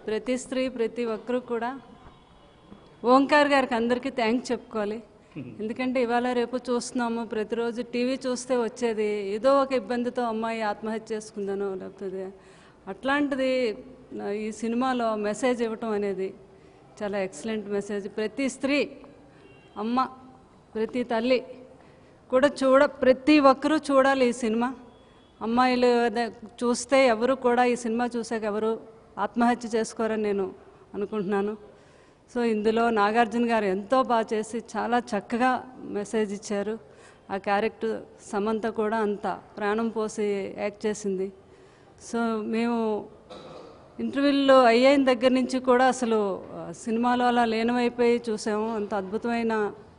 ప్రతి స్త్రీ ప్రతి ఒక్కరు కూడా ఓంకార్ గారికి అందరికీ థ్యాంక్స్ చెప్పుకోవాలి ఎందుకంటే ఇవాళ రేపు చూస్తున్నాము ప్రతిరోజు టీవీ చూస్తే వచ్చేది ఏదో ఒక ఇబ్బందితో అమ్మాయి ఆత్మహత్య చేసుకుందనో లేకపోతే అట్లాంటిది నా- ఈ సినిమాలో మెసేజ్ ఇవ్వటం అనేది చాలా ఎక్సలెంట్ మెసేజ్ ప్రతి స్త్రీ అమ్మ ప్రతి తల్లి కూడా చూడ ప్రతి ఒక్కరూ చూడాలి ఈ సినిమా అమ్మాయిలు అదే- చూస్తే ఎవరు కూడా ఈ సినిమా చూసాక ఎవరు ఆత్మహత్య చేసుకోరని నేను అనుకుంటున్నాను సో ఇందులో నాగార్జున గారు ఎంతో బాగా చేసి చాలా చక్కగా మెసేజ్ ఇచ్చారు ఆ క్యారెక్టర్ సమంత కూడా అంత ప్రాణం పోసి యాక్ట్ చేసింది సో మేము ఇంటర్వ్యూల్లో అయ్యిన దగ్గర నుంచి కూడా అసలు ఆ, సినిమాలో అలా లీనమైపోయి చూసాము అంత అద్భుతమైన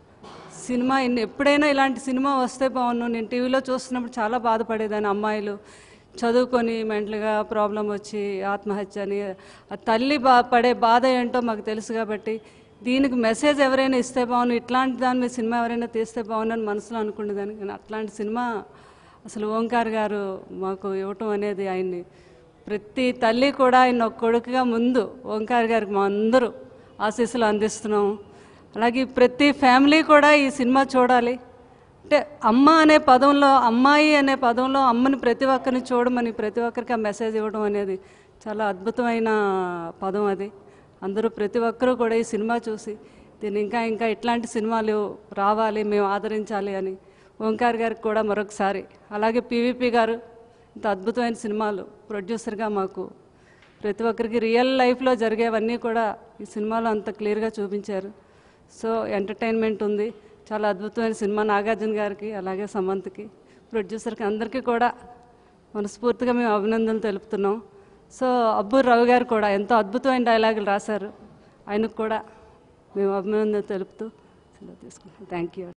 సినిమా ఇన్ని- ఎప్పుడైనా ఇలాంటి సినిమా వస్తే బాగున్ను నేను టీవీలో చూస్తున్నప్పుడు చాలా బాధపడేదాన్ని అమ్మాయిలు చదువుకొని మెంటల్గా ప్రాబ్లం వచ్చి ఆత్మహత్య అని ఆ తల్లి బా పడే బాధ ఏంటో మాకు తెలుసు కాబట్టి దీనికి మెసేజ్ ఎవరైనా ఇస్తే బాగుండు ఇట్లాంటి దాని మీద సినిమా ఎవరైనా తీస్తే బాగుండని మనసులో అనుకునేదాన్ని కానీ అట్లాంటి సినిమా అసలు ఓంకార్ గారు మాకు ఇవ్వటం అనేది ఆయన్ని ప్రతి తల్లి కూడా ఆయన ఒక కొడుకుగా ముందు ఓంకార్ గారికి మా అందరూ ఆశీస్సులు అందిస్తున్నాము అలాగే ప్రతి ఫ్యామిలీ కూడా ఈ సినిమా చూడాలి అంటే అమ్మ అనే పదంలో అమ్మాయి అనే పదంలో అమ్మని ప్రతి ఒక్కరిని చూడమని ప్రతి ఒక్కరికి ఆ మెసేజ్ ఇవ్వడం అనేది చాలా అద్భుతమైన పదం అది అందరూ ప్రతి ఒక్కరూ కూడా ఈ సినిమా చూసి దీన్ని ఇంకా ఇంకా ఇట్లాంటి సినిమాలు రావాలి మేము ఆదరించాలి అని ఓంకార్ గారికి కూడా మరొకసారి అలాగే పీవీపీ గారు ఇంత అద్భుతమైన సినిమాలు ప్రొడ్యూసర్గా మాకు ప్రతి ఒక్కరికి రియల్ లైఫ్లో జరిగేవన్నీ కూడా ఈ సినిమాలో అంత క్లియర్గా చూపించారు సో ఎంటర్టైన్మెంట్ ఉంది చాలా అద్భుతమైన సినిమా నాగార్జున గారికి అలాగే సమంత్కి ప్రొడ్యూసర్కి అందరికీ కూడా మనస్ఫూర్తిగా మేము అభినందనలు తెలుపుతున్నాం సో అబ్బూర్ రావు గారు కూడా ఎంతో అద్భుతమైన డైలాగులు రాశారు ఆయనకు కూడా మేము అభినందనలు తెలుపుతూ సెలవు తీసుకుంటాం థ్యాంక్ యూ